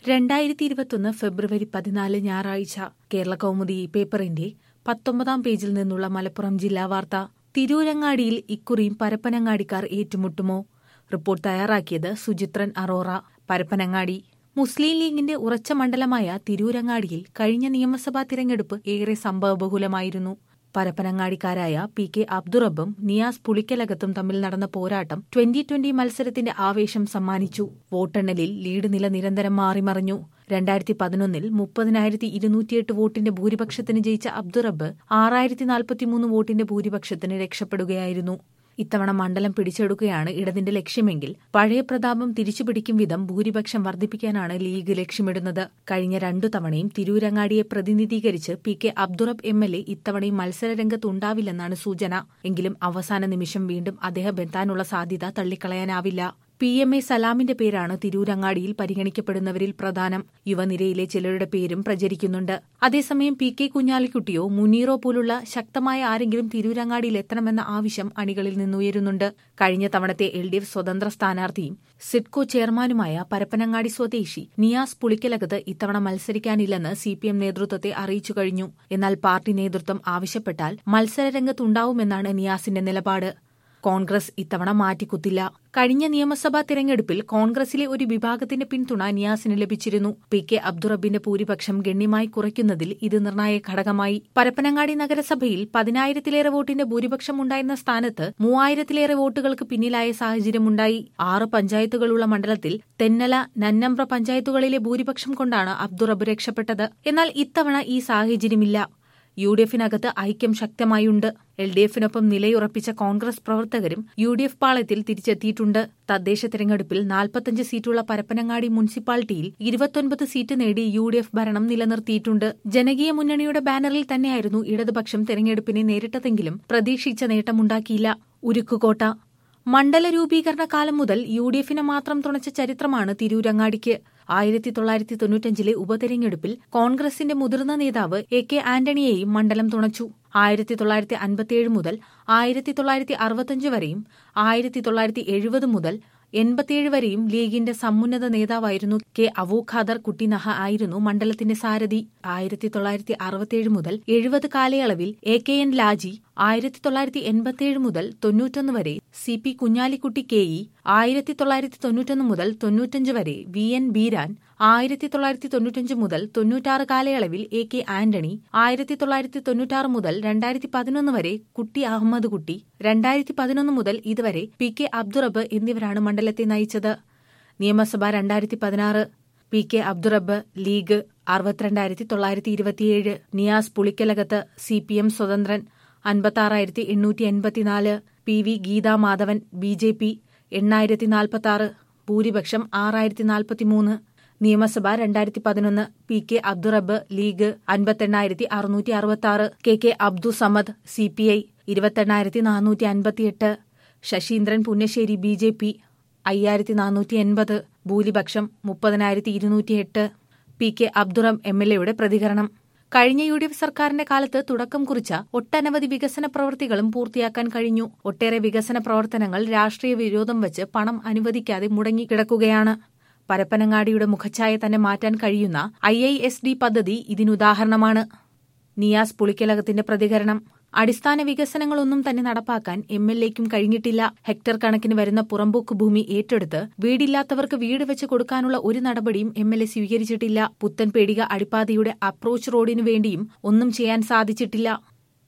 രണ്ടായിരത്തി ഇരുപത്തൊന്ന് ഫെബ്രുവരി പതിനാല് ഞായറാഴ്ച കേരള കൗമുദി പേപ്പറിന്റെ പത്തൊമ്പതാം പേജിൽ നിന്നുള്ള മലപ്പുറം ജില്ലാ വാർത്ത തിരൂരങ്ങാടിയിൽ ഇക്കുറിയും പരപ്പനങ്ങാടിക്കാർ ഏറ്റുമുട്ടുമോ റിപ്പോർട്ട് തയ്യാറാക്കിയത് സുചിത്രൻ അറോറ പരപ്പനങ്ങാടി മുസ്ലിം ലീഗിന്റെ ഉറച്ച മണ്ഡലമായ തിരൂരങ്ങാടിയിൽ കഴിഞ്ഞ നിയമസഭാ തിരഞ്ഞെടുപ്പ് ഏറെ സംഭവബഹുലമായിരുന്നു പരപ്പനങ്ങാടിക്കാരായ പി കെ അബ്ദുറബും നിയാസ് പുളിക്കലകത്തും തമ്മിൽ നടന്ന പോരാട്ടം ട്വന്റി ട്വന്റി മത്സരത്തിന്റെ ആവേശം സമ്മാനിച്ചു വോട്ടെണ്ണലിൽ ലീഡ് നില നിരന്തരം മാറിമറിഞ്ഞു രണ്ടായിരത്തി പതിനൊന്നിൽ മുപ്പതിനായിരത്തി ഇരുന്നൂറ്റിയെട്ട് വോട്ടിന്റെ ഭൂരിപക്ഷത്തിന് ജയിച്ച അബ്ദുറബ് ആറായിരത്തി നാൽപ്പത്തിമൂന്ന് വോട്ടിന്റെ ഭൂരിപക്ഷത്തിന് രക്ഷപ്പെടുകയായിരുന്നു ഇത്തവണ മണ്ഡലം പിടിച്ചെടുക്കുകയാണ് ഇടതിന്റെ ലക്ഷ്യമെങ്കിൽ പഴയ പ്രതാപം തിരിച്ചുപിടിക്കും വിധം ഭൂരിപക്ഷം വർദ്ധിപ്പിക്കാനാണ് ലീഗ് ലക്ഷ്യമിടുന്നത് കഴിഞ്ഞ രണ്ടു തവണയും തിരൂരങ്ങാടിയെ പ്രതിനിധീകരിച്ച് P K Abdurab M L A ഇത്തവണയും മത്സരരംഗത്തുണ്ടാവില്ലെന്നാണ് സൂചന എങ്കിലും അവസാന നിമിഷം വീണ്ടും അദ്ദേഹം എത്താനുള്ള സാധ്യത തള്ളിക്കളയാനാവില്ല പി എം എ സലാമിന്റെ പേരാണ് തിരൂരങ്ങാടിയിൽ പരിഗണിക്കപ്പെടുന്നവരിൽ പ്രധാനം യുവനിരയിലെ ചിലരുടെ പേരും പ്രചരിക്കുന്നുണ്ട് അതേസമയം പി കെ കുഞ്ഞാലിക്കുട്ടിയോ മുനീറോ പോലുള്ള ശക്തമായ ആരെങ്കിലും തിരൂരങ്ങാടിയിൽ എത്തണമെന്ന ആവശ്യം അണികളിൽ നിന്നുയരുന്നുണ്ട് കഴിഞ്ഞ തവണത്തെ എൽ ഡി എഫ് സ്വതന്ത്ര സ്ഥാനാർത്ഥിയും സിഡ്കോ ചെയർമാനുമായ പരപ്പനങ്ങാടി സ്വദേശി നിയാസ് പുളിക്കലകത്ത് ഇത്തവണ മത്സരിക്കാനില്ലെന്ന് സി പി എം നേതൃത്വത്തെ അറിയിച്ചു കഴിഞ്ഞു എന്നാൽ പാർട്ടി നേതൃത്വം ആവശ്യപ്പെട്ടാൽ മത്സരരംഗത്തുണ്ടാവുമെന്നാണ് നിയാസിന്റെ നിലപാട് കോൺഗ്രസ് ഇത്തവണ മാറ്റിക്കുത്തില്ല കഴിഞ്ഞ നിയമസഭാ തിരഞ്ഞെടുപ്പിൽ കോൺഗ്രസിലെ ഒരു വിഭാഗത്തിന്റെ പിന്തുണ നിയാസിന് ലഭിച്ചിരുന്നു പി കെ അബ്ദുറബിന്റെ ഭൂരിപക്ഷം ഗണ്യമായി കുറയ്ക്കുന്നതിൽ ഇത് നിർണായക ഘടകമായി പരപ്പനങ്ങാടി നഗരസഭയിൽ പതിനായിരത്തിലേറെ വോട്ടിന്റെ ഭൂരിപക്ഷം ഉണ്ടായിരുന്ന സ്ഥാനത്ത് മൂവായിരത്തിലേറെ വോട്ടുകൾക്ക് പിന്നിലായ സാഹചര്യമുണ്ടായി ആറ് പഞ്ചായത്തുകളുള്ള മണ്ഡലത്തിൽ തെന്നല നന്നമ്പ്ര പഞ്ചായത്തുകളിലെ ഭൂരിപക്ഷം കൊണ്ടാണ് അബ്ദുറബ് രക്ഷപ്പെട്ടത് എന്നാൽ ഇത്തവണ ഈ സാഹചര്യമില്ല യു ഡി എഫിനകത്ത് ഐക്യം ശക്തമായുണ്ട് എൽ ഡി എഫിനൊപ്പം നിലയുറപ്പിച്ച കോൺഗ്രസ് പ്രവർത്തകരും യു ഡി എഫ് പാളയത്തിൽ തിരിച്ചെത്തിയിട്ടുണ്ട് തദ്ദേശ തെരഞ്ഞെടുപ്പിൽ നാൽപ്പത്തഞ്ച് സീറ്റുള്ള പരപ്പനങ്ങാടി മുനിസിപ്പാലിറ്റിയിൽ ഇരുപത്തൊൻപത് സീറ്റ് നേടി യു ഡി എഫ് ഭരണം നിലനിർത്തിയിട്ടുണ്ട് ജനകീയ മുന്നണിയുടെ ബാനറിൽ തന്നെയായിരുന്നു ഇടതുപക്ഷം തെരഞ്ഞെടുപ്പിനെ നേരിട്ടതെങ്കിലും പ്രതീക്ഷിച്ച നേട്ടമുണ്ടാക്കിയില്ല ഉരുക്കുകോട്ട മണ്ഡല രൂപീകരണ കാലം മുതൽ യു ഡി എഫിനെ മാത്രം തുണച്ച ചരിത്രമാണ് തിരൂരങ്ങാടിക്ക് ആയിരത്തി തൊള്ളായിരത്തി തൊണ്ണൂറ്റഞ്ചിലെ ഉപതെരഞ്ഞെടുപ്പിൽ കോൺഗ്രസിന്റെ മുതിർന്ന നേതാവ് എ കെ ആന്റണിയെയും മണ്ഡലം തുണച്ചു ആയിരത്തി തൊള്ളായിരത്തി അൻപത്തിയേഴ് മുതൽ ആയിരത്തി തൊള്ളായിരത്തി അറുപത്തഞ്ച് വരെയും ആയിരത്തി തൊള്ളായിരത്തി എഴുപത് മുതൽ എൺപത്തിയേഴ് വരെയും ലീഗിന്റെ സമുന്നത നേതാവായിരുന്നു കെ അവൂഖാദർ കുട്ടിനഹ ആയിരുന്നു മണ്ഡലത്തിന്റെ സാരഥി ആയിരത്തി തൊള്ളായിരത്തി അറുപത്തിയേഴ് മുതൽ എഴുപത് കാലയളവിൽ എ കെ എൻ ലാജി ആയിരത്തി തൊള്ളായിരത്തി എൺപത്തിയേഴ് മുതൽ തൊണ്ണൂറ്റൊന്ന് വരെ C P Kunhalikutty K E ആയിരത്തി തൊള്ളായിരത്തി തൊണ്ണൂറ്റൊന്ന് മുതൽ തൊണ്ണൂറ്റഞ്ച് വരെ വി എൻ ബീരാൻ ആയിരത്തി തൊള്ളായിരത്തി തൊണ്ണൂറ്റഞ്ച് മുതൽ തൊണ്ണൂറ്റാറ് കാലയളവിൽ എ കെ ആന്റണി ആയിരത്തി തൊള്ളായിരത്തി തൊണ്ണൂറ്റാറ് മുതൽ രണ്ടായിരത്തി പതിനൊന്ന് വരെ കുട്ടി അഹമ്മദ് കുട്ടി രണ്ടായിരത്തി പതിനൊന്ന് മുതൽ ഇതുവരെ പി കെ അബ്ദുറബ് എന്നിവരാണ് മണ്ഡലത്തെ നയിച്ചത് നിയമസഭ രണ്ടായിരത്തി പതിനാറ് പി കെ അബ്ദുറബ് ലീഗ് അറുപത്തിരണ്ടായിരത്തി തൊള്ളായിരത്തി ഇരുപത്തിയേഴ് Niyas Pulikkalakath C P M സ്വതന്ത്രൻ അൻപത്താറായിരത്തി എണ്ണൂറ്റി എൺപത്തിനാല് P V Geetha Madhavan B J P എണ്ണായിരത്തി നാൽപ്പത്തി ആറ് ഭൂരിപക്ഷം ആറായിരത്തി നാൽപ്പത്തിമൂന്ന് നിയമസഭ രണ്ടായിരത്തി പതിനൊന്ന് പി കെ അബ്ദുറബ് ലീഗ് അൻപത്തെണ്ണായിരത്തി അറുന്നൂറ്റി അറുപത്തി ആറ് K K Abdu Samad C P I ഇരുപത്തെണ്ണായിരത്തി നാനൂറ്റി അൻപത്തിയെട്ട് Sasheendran Punnassery B J P അയ്യായിരത്തി നാനൂറ്റി എൺപത് ഭൂരിപക്ഷം മുപ്പതിനായിരത്തി ഇരുന്നൂറ്റിയെട്ട് പി കെ അബ്ദുറം എം എൽ എയുടെ പ്രതികരണം കഴിഞ്ഞ യു ഡി എഫ് സർക്കാരിന്റെ കാലത്ത് തുടക്കം കുറിച്ച ഒട്ടനവധി വികസന പ്രവൃത്തികളും പൂർത്തിയാക്കാൻ കഴിഞ്ഞു ഒട്ടേറെ വികസന പ്രവർത്തനങ്ങൾ രാഷ്ട്രീയ വിരോധം വച്ച് പണം അനുവദിക്കാതെ മുടങ്ങിക്കിടക്കുകയാണ് പരപ്പനങ്ങാടിയുടെ മുഖച്ഛായ തന്നെ മാറ്റാൻ കഴിയുന്ന ഐ ഐ എസ് ഡി പദ്ധതി ഇതിനുദാഹരണമാണ് നിയാസ് പുളിക്കലകത്തിന്റെ പ്രതികരണം അടിസ്ഥാന വികസനങ്ങളൊന്നും തന്നെ നടപ്പാക്കാൻ എം എൽ എക്കും കഴിഞ്ഞിട്ടില്ല ഹെക്ടർ കണക്കിന് വരുന്ന പുറമ്പോക്ക് ഭൂമി ഏറ്റെടുത്ത് വീടില്ലാത്തവർക്ക് വീട് വെച്ച് കൊടുക്കാനുള്ള ഒരു നടപടിയും എം എൽ എ സ്വീകരിച്ചിട്ടില്ല പുത്തൻപേടിക അടിപ്പാതയുടെ അപ്രോച്ച് റോഡിനു വേണ്ടിയും ഒന്നും ചെയ്യാൻ സാധിച്ചിട്ടില്ല